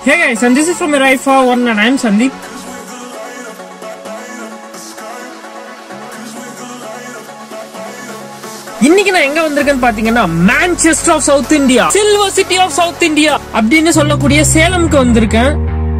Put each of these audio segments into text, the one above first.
Hey guys, and this is from Right for One, and I'm Sandeep. இன்னைக்கு நான் எங்க வந்திருக்கேன்னு பாத்தீங்கன்னா Manchester of South India silver city of South India அப்படின்னு சொல்லக்கூடிய சேலம்க்கு வந்திருக்கேன்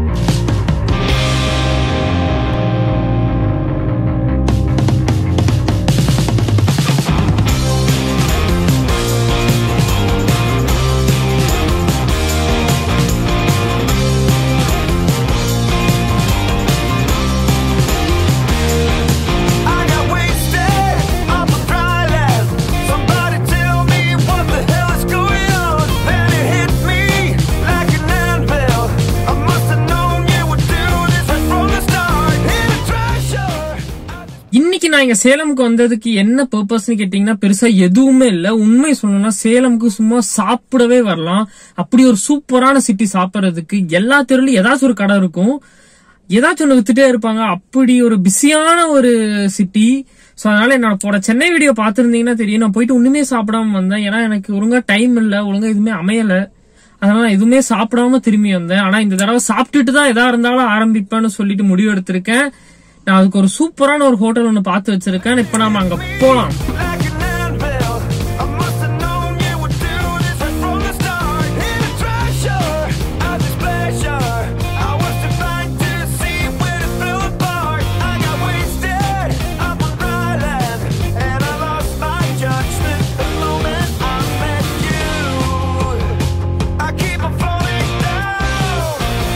I got wasted up a dry land. Somebody tell me what the hell is going on. Then it hit me like an anvil. I must have known you would do this right from the start. In a treasure. இன்னைக்கு நான் இங்க சேலம்க்கு வந்ததுக்கு என்ன பர்பஸ்னு கேட்டீங்கன்னா பெருசா எதுவுமே இல்ல உண்மை சொல்லணும்னா சேலம்க்கு சும்மா சாப்பிடவே வரலாம் அப்படி ஒரு சூப்பரான சிட்டி சாப்பிடுறதுக்கு எல்லா தெருலையும் ஏதாச்சும் ஒரு கடை இருக்கும் ஏதாச்சும் ஒன்று வித்துட்டே இருப்பாங்க அப்படி ஒரு பிஸியான ஒரு சிட்டி ஸோ அதனால என்னோட போட சென்னை வீடியோ பார்த்துருந்தீங்கன்னா தெரியும் நான் போயிட்டு ஒண்ணுமே சாப்பிடாம வந்தேன் ஏன்னா எனக்கு ஒழுங்கா டைம் இல்லை ஒழுங்கா எதுவுமே அமையல அதனால நான் எதுவுமே சாப்பிடாம திரும்பி வந்தேன் ஆனா இந்த தடவை சாப்பிட்டுட்டு தான் எதா இருந்தாலும் ஆரம்பிப்பேன்னு சொல்லிட்டு முடிவு எடுத்திருக்கேன் நான் அதுக்கு ஒரு சூப்பரான ஒரு ஹோட்டல் ஒன்று பார்த்து வச்சிருக்கேன் இப்போ நாம அங்க போலாம் Like an anvil. I must have known you would do this right from the start. In a treasure. Of this pleasure. I was too blind to see when it fell apart. I got wasted up on dry land. And I lost my judgment the moment I met you. I keep on falling down.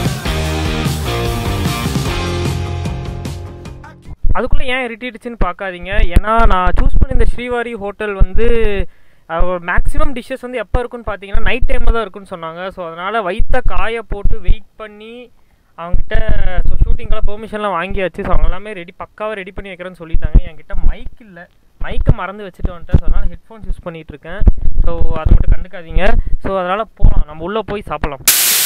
அதுக்குள்ள ஏன் இரிட்டேட்டுச்சுன்னு பார்க்காதீங்க ஏன்னா நான் choose பண்ண இந்த Srivari hotel வந்து maximum dishes வந்து எப்போ இருக்குன்னு பார்த்தீங்கன்னா நைட் டைமில் தான் இருக்குன்னு சொன்னாங்க ஸோ அதனால் வயிற்ற காய போட்டு வெயிட் பண்ணி அவங்ககிட்ட ஸோ ஷூட்டிங்கெல்லாம் பெர்மிஷன்லாம் வாங்கியாச்சு ஸோ அவங்க எல்லாமே ரெடி பக்காவாக ரெடி பண்ணி வைக்கிறேன்னு சொல்லிட்டாங்க என்கிட்ட மைக் இல்லை மைக்கை மறந்து வச்சுட்டு வந்துட்டேன் ஸோ அதனால் ஹெட்ஃபோன்ஸ் யூஸ் பண்ணிகிட்டு இருக்கேன் ஸோ அதை மட்டும் கண்டுக்காதீங்க ஸோ அதனால் போகலாம் நம்ம உள்ளே போய் சாப்பிடலாம்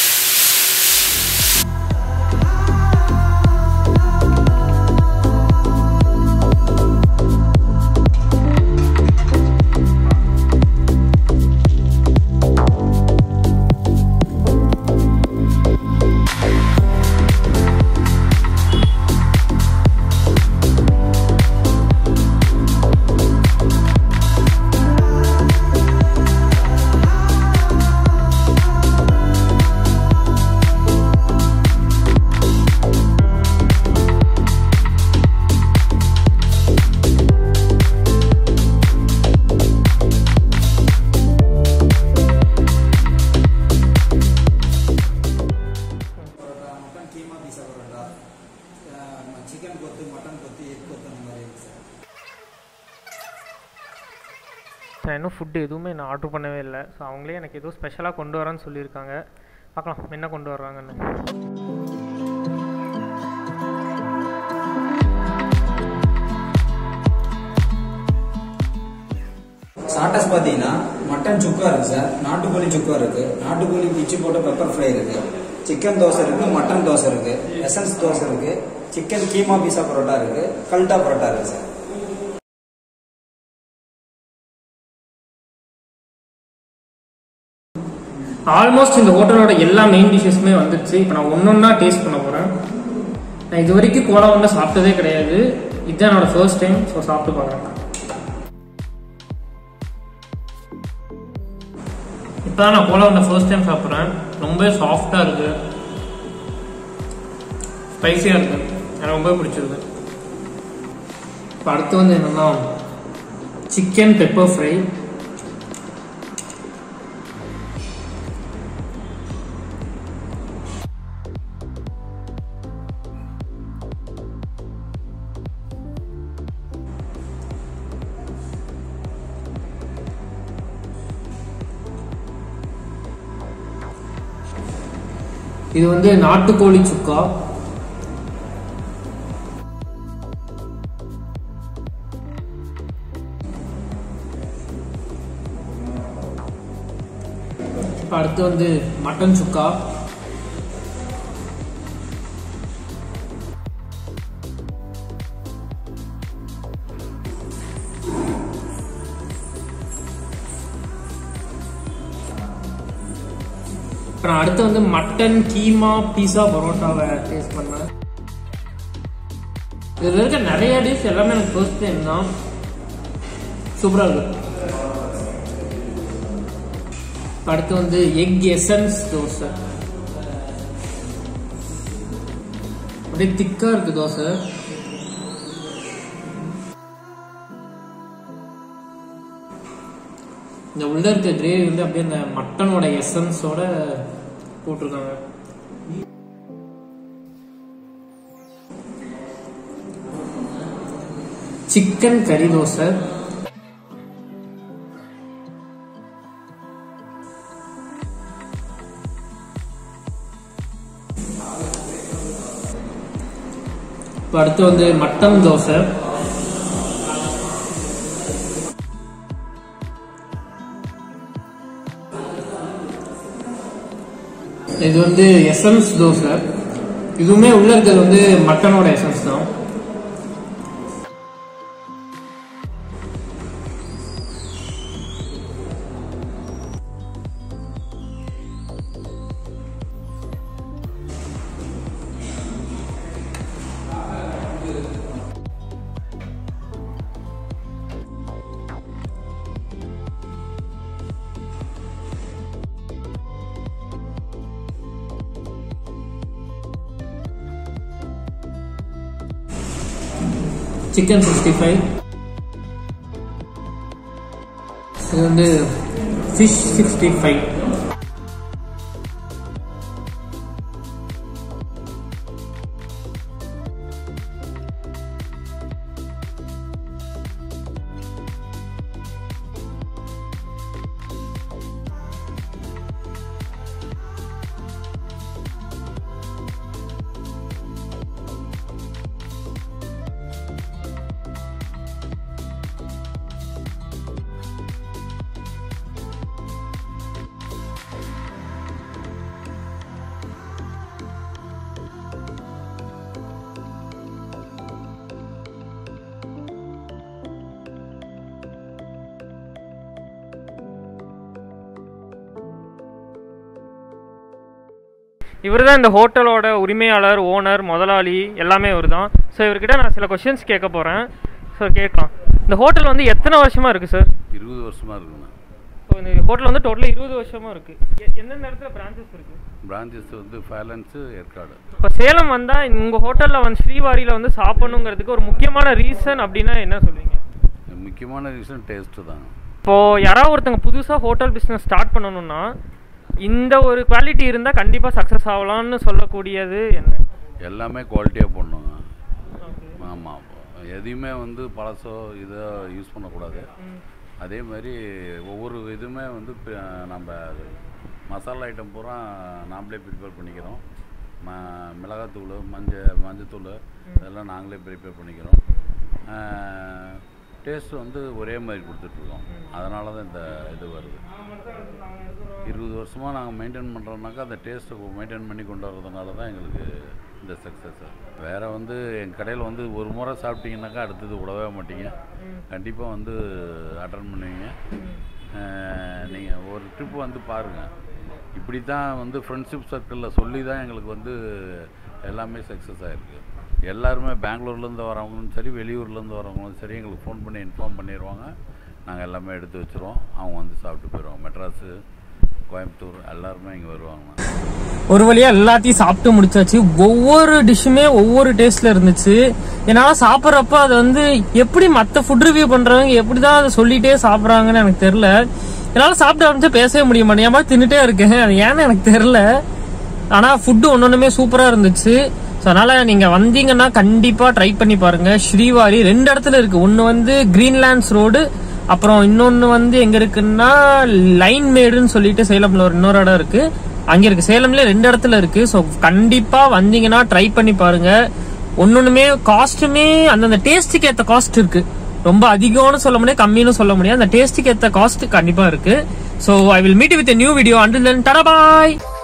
parotta mutton keema pizza parotta chicken கொத்து மட்டன் கொத்து எக் கொத்து அந்த மாதிரி இருக்கு சார் நான் இன்னும் ஃபுட்டு எதுவுமே நான் ஆர்டர் பண்ணவே இல்லை ஸோ அவங்களே எனக்கு ஏதோ ஸ்பெஷலாக கொண்டு வரேன்னு சொல்லியிருக்காங்க பார்க்கலாம் என்ன கொண்டு வர்றாங்கன்னு ஸ்டார்டர்ஸ் பார்த்தீங்கன்னா மட்டன் சுக்கா இருக்கு சார் நாட்டுக்கோழி சுக்கா இருக்கு நாட்டுக்கோழி பிச்சு போட்ட பெப்பர் ஃப்ரை இருக்கு சிக்கன் தோசை இருக்கு மட்டன் தோசை இருக்கு எசன்ஸ் தோசை இருக்கு சிக்கன் கீமா பீஸா பரோட்டா இருக்கு கல்டா பரோட்டா இருக்கு சார் ஆல்மோஸ்ட் இந்த ஹோட்டலோட எல்லா மெயின் டிஷ்ஷஸுமே வந்துடுச்சு இப்போ நான் ஒன்றொன்னா டேஸ்ட் பண்ண போகிறேன் நான் இது வரைக்கும் கோலா ஒன்று சாப்பிட்டதே கிடையாது இதுதான் என்னோட ஃபர்ஸ்ட் டைம் ஸோ சாப்பிட்டு பார்க்குறேன் இப்போ தான் நான் கோலா ஒன்று ஃபர்ஸ்ட் டைம் சாப்பிட்றேன் ரொம்ப சாஃப்டாக இருக்குது ஸ்பைசியாக இருக்குது எனக்கு ரொம்ப பிடிச்சிருக்கு இப்போ அடுத்து வந்து என்னன்னா சிக்கன் பெப்பர் ஃப்ரை இது வந்து நாட்டுக்கோழி சுக்கா இப்ப அடுத்து வந்து மட்டன் சுக்கா அப்புறம் அடுத்து வந்து மட்டன் கீமா பீஸா பரோட்டாவை டேஸ்ட் பண்ணேன் இதுல இருக்க நிறைய டிஷ் எல்லாமே எனக்கு ஃபர்ஸ்ட் டைம் தான் சூப்பரா இருக்கு அடுத்து வந்து எக் எசன்ஸ் தோசை அப்படியே திக்கா இருக்கு தோசை இந்த உள்ள இருக்க கிரேவி வந்து அப்படியே இந்த மட்டனோட எசன்ஸோட போட்டிருக்காங்க சிக்கன் கறி தோசை இப்போ அடுத்து வந்து மட்டன் தோசை இது வந்து எசன்ஸ் தோசை இதுவுமே உள்ள இருக்கிறது வந்து மட்டனோட எசன்ஸ் தான் சிக்கன் சிக்ஸ்டி ஃபைவ் இது வந்து ஃபிஷ் சிக்ஸ்டி ஃபைவ் இவர் தான் இந்த ஹோட்டலோட உரிமையாளர் ஓனர் முதலாளி எல்லாமே இவர் தான் ஸோ இவர்கிட்ட நான் சில கொஷின்ஸ் கேட்க போகிறேன் ஸோ கேட்கலாம் இந்த ஹோட்டல் வந்து எத்தனை வருஷமாக இருக்குது சார் இருபது வருஷமாக இருக்குண்ணா ஸோ இந்த ஹோட்டல் வந்து டோட்டலாக இருபது வருஷமாக இருக்குது எந்தெந்த இடத்துல பிரான்ச்சஸ் இருக்குது பிரான்ச்சஸ் வந்து ஃபேலன்ஸு ஏற்காடு இப்போ சேலம் வந்தால் உங்கள் ஹோட்டலில் வந்து ஸ்ரீவாரியில் வந்து சாப்பிடணுங்கிறதுக்கு ஒரு முக்கியமான ரீசன் அப்படின்னா என்ன சொல்வீங்க முக்கியமான ரீசன் டேஸ்ட்டு தான் இப்போது யாராவது ஒருத்தங்க புதுசாக ஹோட்டல் பிஸ்னஸ் ஸ்டார்ட் பண்ணணும்னா இந்த ஒரு குவாலிட்டி இருந்தால் கண்டிப்பாக சக்ஸஸ் ஆகலாம்னு சொல்லக்கூடியது என்ன எல்லாமே குவாலிட்டியாக பண்ணுங்க ஆமாம் எதையுமே வந்து பழசோ இதோ யூஸ் பண்ணக்கூடாது அதே மாதிரி ஒவ்வொரு இதுவுமே வந்து ப- நம்ம மசாலா ஐட்டம் பூரா நாமளே ப்ரிப்பேர் பண்ணிக்கிறோம் ம மிளகாத்தூள் மஞ்சள் மஞ்சத்தூள் இதெல்லாம் நாங்களே ப்ரிப்பேர் பண்ணிக்கிறோம் டேஸ்ட் வந்து ஒரே மாதிரி கொடுத்துட்ருக்கோம் அதனால தான் இந்த இது வருது இருபது வருஷமாக நாங்கள் மெயின்டைன் பண்ணுறோம்னாக்கா அந்த டேஸ்ட்டை மெயின்டைன் பண்ணி கொண்டு வர்றதுனால தான் எங்களுக்கு இந்த சக்ஸஸ் வேறு வந்து என் கடையில் வந்து ஒரு முறை சாப்பிட்டீங்கன்னாக்கா அடுத்தது விடவே மாட்டீங்க கண்டிப்பாக வந்து அட்டன் பண்ணுவீங்க நீங்கள் ஒரு ட்ரிப் வந்து பாருங்கள் இப்படி தான் வந்து ஃப்ரெண்ட்ஷிப் சர்க்கிளில் சொல்லி தான் எங்களுக்கு வந்து எல்லாமே சக்ஸஸ் ஆகிருக்கு எல்லாருமே பெங்களூர்லேருந்து வரவங்களும் சரி வெளியூர்லேருந்து வரவங்களும் சரி எங்களுக்கு ஃபோன் பண்ணி இன்ஃபார்ம் பண்ணிடுவாங்க நாங்கள் எல்லாமே எடுத்து வச்சுருவோம் அவங்க வந்து சாப்பிட்டு போயிடுவாங்க மெட்ராஸு கோயம்புத்தூர் எல்லாருமே இங்கே வருவாங்க ஒரு வழியா எல்லாத்தையும் சாப்பிட்டு முடிச்சாச்சு ஒவ்வொரு டிஷ்ஷுமே ஒவ்வொரு டேஸ்ட்ல இருந்துச்சு என்னால சாப்பிட்றப்ப அது வந்து எப்படி மத்த ஃபுட் ரிவ்யூ பண்றவங்க எப்படிதான் அதை சொல்லிட்டே சாப்பிடுறாங்கன்னு எனக்கு தெரியல என்னால சாப்பிட்டு ஆரம்பிச்சா பேசவே முடிய மாட்டேன் ஏமா தின்னுட்டே இருக்கேன் அது ஏன்னு எனக்கு தெரியல ஆனா ஃபுட்டு ஒன்னொன்னுமே சூப்பரா இருந்துச்சு ஸோ அதனால நீங்க வந்தீங்கன்னா கண்டிப்பா ட்ரை பண்ணி பாருங்க ஸ்ரீவாரி ரெண்டு இடத்துல இருக்கு ஒன்னு வந்து கிரீன்லாண்ட்ஸ் ரோடு அப்புறம் இன்னொன்னு வந்து எங்க இருக்குன்னா லைன் மேடுன்னு சொல்லிட்டு சேலம்ல ஒரு இன்னொரு இடம் இருக்கு அங்க இருக்கு சேலம்ல ரெண்டு இடத்துல இருக்கு ஸோ கண்டிப்பா வந்தீங்கன்னா ட்ரை பண்ணி பாருங்க ஒன்னொன்னுமே காஸ்ட்டுமே அந்தந்த டேஸ்ட்டுக்கு ஏத்த காஸ்ட் இருக்கு ரொம்ப அதிகம்னு சொல்ல முடியாது கம்மின்னு சொல்ல முடியாது அந்த டேஸ்ட்டுக்கு ஏத்த காஸ்ட் கண்டிப்பா இருக்கு so I will meet with new video until then tata bye